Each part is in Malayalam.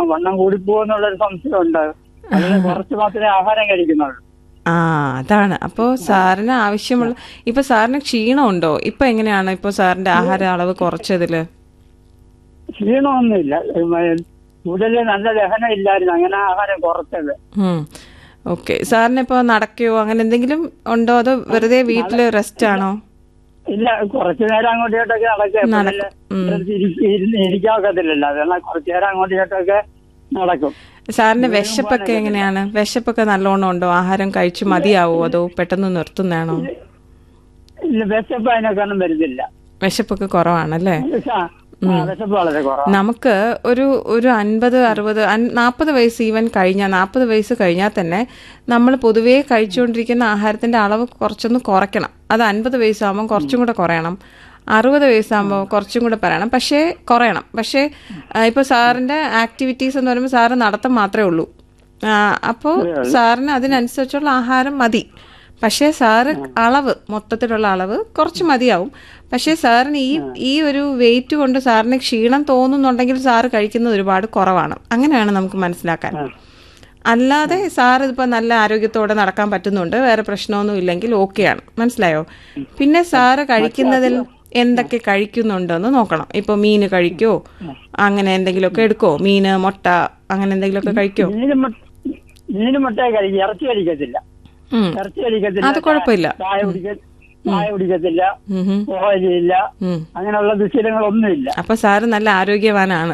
വണ്ണം കൂടിപ്പോന്നുള്ളൊരു സംശയമുണ്ട് അതിന് കുറച്ച് മാത്രമേ ആഹാരം കഴിക്കുന്നുള്ളൂ ആ അതാണ് അപ്പോ സാറിന് ആവശ്യമുള്ള ഇപ്പൊ സാറിന് ക്ഷീണമുണ്ടോ ഇപ്പൊ എങ്ങനെയാണ് ഇപ്പൊ സാറിന്റെ ആഹാര അളവ് കുറച്ചതില് ക്ഷീണമൊന്നുമില്ല കൂടുതൽ നല്ല ദഹനം ഇല്ലായിരുന്നു അങ്ങനെ ആഹാരം കുറച്ചത് ഓക്കെ സാറിന് ഇപ്പൊ നടക്കുകയോ അങ്ങനെ എന്തെങ്കിലും ഉണ്ടോ അതോ വെറുതെ വീട്ടില് റെസ്റ്റ് ആണോ ഇല്ല കുറച്ചു നേരം അങ്ങോട്ടും ഇങ്ങോട്ടൊക്കെ നടക്കും നടക്കും. ഉം. ഇരിക്കാൻ ഒക്കത്തില്ലല്ലോ അതെല്ലാം കുറച്ചു നേരം അങ്ങോട്ടും ഇങ്ങോട്ടൊക്കെ നടക്കും സാറിന്റെ വിശപ്പൊക്കെ എങ്ങനെയാണ് വിശപ്പൊക്കെ നല്ലോണം ഉണ്ടോ ആഹാരം കഴിച്ച് മതിയാവോ അതോ പെട്ടെന്ന് നിർത്തുന്നതാണോ ഇല്ല വിശപ്പ് അതിനൊക്കെ വരുന്നില്ല വിശപ്പൊക്കെ കുറവാണല്ലേ ആ, ആ, വിശപ്പ് വളരെ കുറവാണ് നമുക്ക് ഒരു ഒരു അൻപത് അറുപത് നാൽപ്പത് വയസ്സ് ഈവൻ കഴിഞ്ഞാൽ നാൽപ്പത് വയസ്സ് കഴിഞ്ഞാൽ തന്നെ നമ്മൾ പൊതുവേ കഴിച്ചുകൊണ്ടിരിക്കുന്ന ആഹാരത്തിന്റെ അളവ് കുറച്ചൊന്ന് കുറയ്ക്കണം അത് അൻപത് വയസ്സാകുമ്പോൾ കുറച്ചും കൂടെ കുറയണം അറുപത് വയസ്സാകുമ്പോൾ കുറച്ചും കൂടെ പറയണം പക്ഷേ കുറയണം പക്ഷേ ഇപ്പോൾ സാറിന്റെ ആക്ടിവിറ്റീസ് എന്ന് പറയുമ്പോൾ സാറ് നടത്തം മാത്രമേ ഉള്ളൂ അപ്പോൾ സാറിന് അതിനനുസരിച്ചുള്ള ആഹാരം മതി പക്ഷേ സാറ് അളവ് മൊത്തത്തിലുള്ള അളവ് കുറച്ച് മതിയാവും പക്ഷേ സാറിന് ഈ ഈ ഒരു വെയിറ്റ് കൊണ്ട് സാറിന് ക്ഷീണം തോന്നുന്നുണ്ടെങ്കിൽ സാറ് കഴിക്കുന്നത് ഒരുപാട് കുറവാണ് അങ്ങനെയാണ് നമുക്ക് മനസ്സിലാക്കാൻ അല്ലാതെ സാർ ഇതിപ്പോൾ നല്ല ആരോഗ്യത്തോടെ നടക്കാൻ പറ്റുന്നുണ്ട് വേറെ പ്രശ്നമൊന്നും ഇല്ലെങ്കിൽ ഓക്കെയാണ് മനസ്സിലായോ പിന്നെ സാറ് കഴിക്കുന്നതിൽ എന്തൊക്കെ കഴിക്കുന്നുണ്ടെന്ന് നോക്കണം ഇപ്പോൾ മീൻ കഴിക്കോ അങ്ങനെ എന്തെങ്കിലുമൊക്കെ എടുക്കോ മീന് മുട്ട അങ്ങനെ എന്തെങ്കിലുമൊക്കെ കഴിക്കോ മീനും മുട്ട- മീനും മുട്ടയെ കഴിക്കും ഇറച്ചി കഴിക്കത്തില്ല ഉം. ഇറച്ചി കഴിക്കത്തില്ല അത് കുഴപ്പമില്ല ചായ കുടിക്ക ചായ കുടിക്കത്തില്ല ഉം ഹും. പുകയില്ല ഉം. അങ്ങനെയുള്ള ദുശീലങ്ങളൊന്നുമില്ല അപ്പൊ സാറ് നല്ല ആരോഗ്യവാനാണ്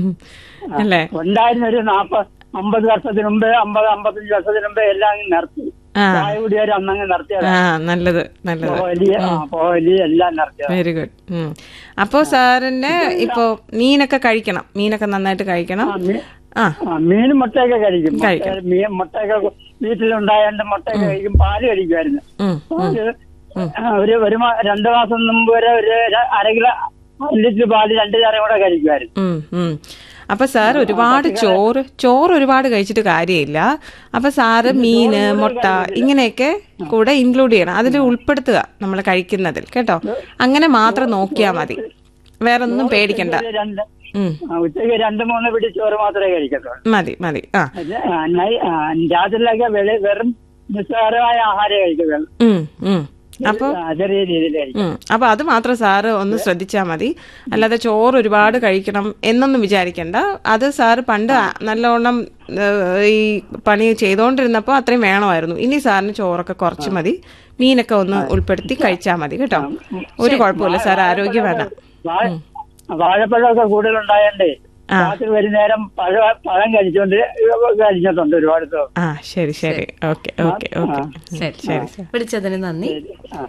അല്ലേ ഉണ്ടായിരുന്ന ഒരു നാപ്പത് അമ്പത് വർഷത്തിന് മുമ്പ് അമ്പത് അമ്പത്തഞ്ച് വർഷത്തിന് മുമ്പ് എല്ലാം അങ്ങ് നിർത്തി ആ ചായ കുടിയാരും അന്നങ്ങ് നിർത്തിയത് ആ നല്ലത് നല്ലത് പുകവലി ആ പുകവലി എല്ലാം നിർത്തിയത് വെരി ഗുഡ് അപ്പോൾ സാറിന് ഇപ്പോ മീനൊക്കെ കഴിക്കണം മീനൊക്കെ നന്നായിട്ട് കഴിക്കണം ആ, മീ- ആ ആ, മീനും മുട്ടയൊക്കെ കഴിക്കും മുട്ട- കഴിക്കും. മീൻ മുട്ടയൊക്കെ വീട്ടിലുണ്ടായോണ്ട് മുട്ടയൊക്കെ കഴിക്കും പാല് കഴിക്കുമായിരുന്നു ഉം, ഉം. പാല് ആ, ഒരു ഒരു മാ- രണ്ടു മാസം മുമ്പ് വരെ ഒരു ര- അര കിലോ അര ലിറ്റർ പാല് രണ്ട് നേരം കൂടെ കഴിക്കുമായിരുന്നു ഉം, ഉം. അപ്പൊ സാർ ഒരുപാട് ചോറ് ചോറ് ഒരുപാട് കഴിച്ചിട്ട് കാര്യമില്ല അപ്പൊ സാറ് മീന് മുട്ട ഇങ്ങനെയൊക്കെ കൂടെ ഇൻക്ലൂഡ് ചെയ്യണം അതിൽ ഉൾപ്പെടുത്തുക നമ്മൾ കഴിക്കുന്നതിൽ കേട്ടോ അങ്ങനെ മാത്രം നോക്കിയാൽ മതി വേറെ ഒന്നും പേടിക്കണ്ട ഒരു രണ്ട് ഉം, ആ, ഉച്ചയ്ക്ക് രണ്ട് മൂന്ന് പിടി ചോറ് മാത്രമേ കഴിക്കത്തുള്ളൂ മതി മതി ആ അത് ആ, നൈ- ആ, രാത്രിയിലൊക്കെ വെളി- വെറും നിസ്സാരമായ ആഹാരം കഴിക്കുള്ളൂ ഉം, ഉം. അപ്പൊ ആ, ചെറിയ രീതിയിൽ കഴിക്കും ഉം. അപ്പൊ അത് മാത്രം സാറ് ഒന്ന് ശ്രദ്ധിച്ചാൽ മതി അല്ലാതെ ചോറ് ഒരുപാട് കഴിക്കണം എന്നൊന്നും വിചാരിക്കണ്ട അത് സാറ് പണ്ട് ആ- നല്ലവണ്ണം ഏഹ്, ഈ പണി ചെയ്തുകൊണ്ടിരുന്നപ്പോൾ അത്രയും വേണമായിരുന്നു ഇനി സാറിന് ചോറൊക്കെ കുറച്ച് മതി മീനൊക്കെ ഒന്ന് ഉൾപ്പെടുത്തി കഴിച്ചാൽ മതി കേട്ടോ ഒരു കുഴപ്പമില്ല സാർ ആരോഗ്യവാനാണ് വാഴ- വാഴപ്പഴമൊക്കെ കൂടുതലുണ്ടായോണ്ടേ രാത്രി ഒരു നേരം പഴ പഴം കഴിച്ചോണ്ട് കഴിച്ചിട്ടുണ്ട് ഒരുപാട് ദിവസം. ആ ശരി ശരി ഓക്കെ ഓക്കെ ഓക്കെ ശരി ശരി ശരി വിളിച്ചതിന് നന്ദി ആ.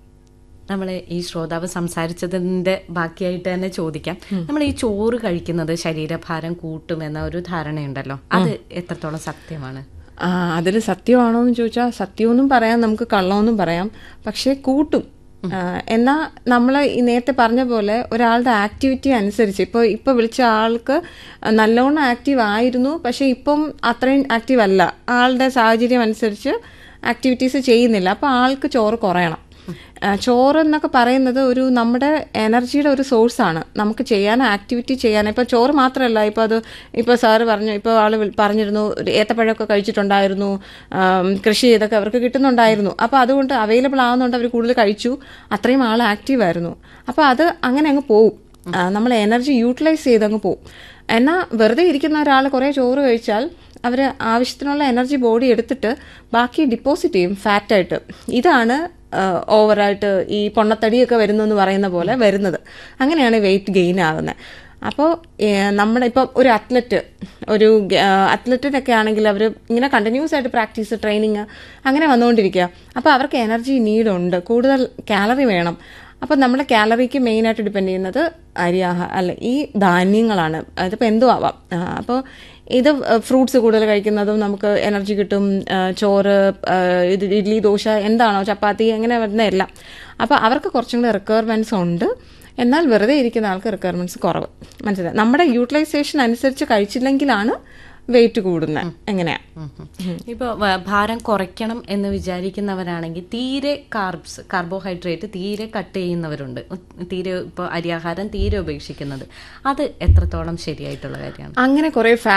നമ്മൾ ഈ ശ്രോതാവ് സംസാരിച്ചതിന്റെ ബാക്കിയായിട്ട് തന്നെ ചോദിക്കാം നമ്മൾ ഈ ചോറ് കഴിക്കുന്നത് ശരീരഭാരം കൂട്ടും എന്ന ഒരു ധാരണയുണ്ടല്ലോ അത് എത്രത്തോളം സത്യമാണ് ആ അതിൽ സത്യമാണോ എന്ന് ചോദിച്ചാൽ സത്യമെന്നും പറയാം നമുക്ക് കള്ളമെന്നും പറയാം പക്ഷേ കൂട്ടും ആ, എന്നാ നമ്മൾ ഈ നേരത്തെ പറഞ്ഞ പോലെ ഒരാളുടെ ആക്ടിവിറ്റി അനുസരിച്ച് ഇപ്പോൾ ഇപ്പോൾ വിളിച്ച ആൾക്ക് നല്ലോണം ആക്റ്റീവ് ആയിരുന്നു പക്ഷേ ഇപ്പം അത്രയും ആക്റ്റീവ് അല്ല ആളുടെ സാഹചര്യം അനുസരിച്ച് ആക്ടിവിറ്റീസ് ചെയ്യുന്നില്ല അപ്പോൾ ആൾക്ക് ചോറ് കുറയണം ആ, ചോറ് എന്നൊക്കെ പറയുന്നത് ഒരു നമ്മുടെ എനർജിയുടെ ഒരു സോഴ്സാണ് നമുക്ക് ചെയ്യാൻ ആക്ടിവിറ്റി ചെയ്യാൻ ഇപ്പോൾ ചോറ് മാത്രമല്ല ഇപ്പോൾ അത് ഇപ്പോൾ സാറ് പറഞ്ഞു ഇപ്പോൾ ആൾ പറഞ്ഞിരുന്നു ഒരു ഏത്തപ്പഴമൊക്കെ കഴിച്ചിട്ടുണ്ടായിരുന്നു ആം, കൃഷി ചെയ്തൊക്കെ അവർക്ക് കിട്ടുന്നുണ്ടായിരുന്നു അപ്പോൾ അതുകൊണ്ട് അവൈലബിൾ ആവുന്നുണ്ട് അവർ കൂടുതൽ കഴിച്ചു അത്രയും ആൾ ആക്റ്റീവ് ആയിരുന്നു അപ്പോൾ അത് അങ്ങനെ അങ്ങ് പോവും ആ, നമ്മൾ എനർജി യൂട്ടിലൈസ് ചെയ്ത് അങ്ങ് പോവും എന്നാൽ വെറുതെ ഇരിക്കുന്ന ഒരാൾ കുറേ ചോറ് കഴിച്ചാൽ അവർ ആവശ്യത്തിനുള്ള എനർജി ബോഡി എടുത്തിട്ട് ബാക്കി ഡിപ്പോസിറ്റ് ചെയ്യും ഫാറ്റായിട്ട് ഇതാണ് ഓവറായിട്ട് ഈ പൊണ്ണത്തടിയൊക്കെ വരുന്നു എന്ന് പറയുന്ന പോലെ വരുന്നത് അങ്ങനെയാണ് വെയിറ്റ് ഗെയിൻ ആകുന്നത് അപ്പോൾ നമ്മുടെ ഇപ്പോൾ ഒരു അത്ലറ്റ് ഒരു അത്ലറ്റിനൊക്കെ ആണെങ്കിൽ അവർ ഇങ്ങനെ കണ്ടിന്യൂസ് ആയിട്ട് പ്രാക്ടീസ് ട്രെയിനിങ് അങ്ങനെ വന്നുകൊണ്ടിരിക്കുക അപ്പോൾ അവർക്ക് എനർജി നീഡ് ഉണ്ട് കൂടുതൽ കാലറി വേണം അപ്പോൾ നമ്മുടെ കാലറിക്ക് മെയിനായിട്ട് ഡിപ്പെൻഡ് ചെയ്യുന്നത് അരി ആഹാ അല്ല ഈ ധാന്യങ്ങളാണ് അതിപ്പോൾ എന്തും ആവാം അപ്പോൾ ഇത് ഫ്രൂട്ട്സ് കൂടുതൽ കഴിക്കുന്നതും നമുക്ക് എനർജി കിട്ടും ആ, ചോറ് ആ, ഇത് ഇഡ്ഡലി ദോശ എന്താണോ ചപ്പാത്തി അങ്ങനെ വരുന്നതല്ല അപ്പോൾ അവർക്ക് കുറച്ചും കൂടെ റിക്വയർമെൻറ്റ്സ് ഉണ്ട് എന്നാൽ വെറുതെ ഇരിക്കുന്ന ആൾക്ക് റിക്വയർമെൻറ്റ്സ് കുറവ് മനസ്സിലായി നമ്മുടെ യൂട്ടിലൈസേഷൻ അനുസരിച്ച് കഴിച്ചില്ലെങ്കിലാണ് വെയിറ്റ് കൂടുന്നത് എങ്ങനെയാ ഇപ്പോൾ ഭാരം കുറയ്ക്കണം എന്ന് വിചാരിക്കുന്നവരാണെങ്കിൽ തീരെ കാർബ്സ് കാർബോഹൈഡ്രേറ്റ് തീരെ കട്ട് ചെയ്യുന്നവരുണ്ട് തീരെ ഇപ്പോൾ അരിയാഹാരം തീരെ ഉപേക്ഷിക്കുന്നത് അത് എത്രത്തോളം ശരിയായിട്ടുള്ള കാര്യമാണ് അങ്ങനെ കുറേ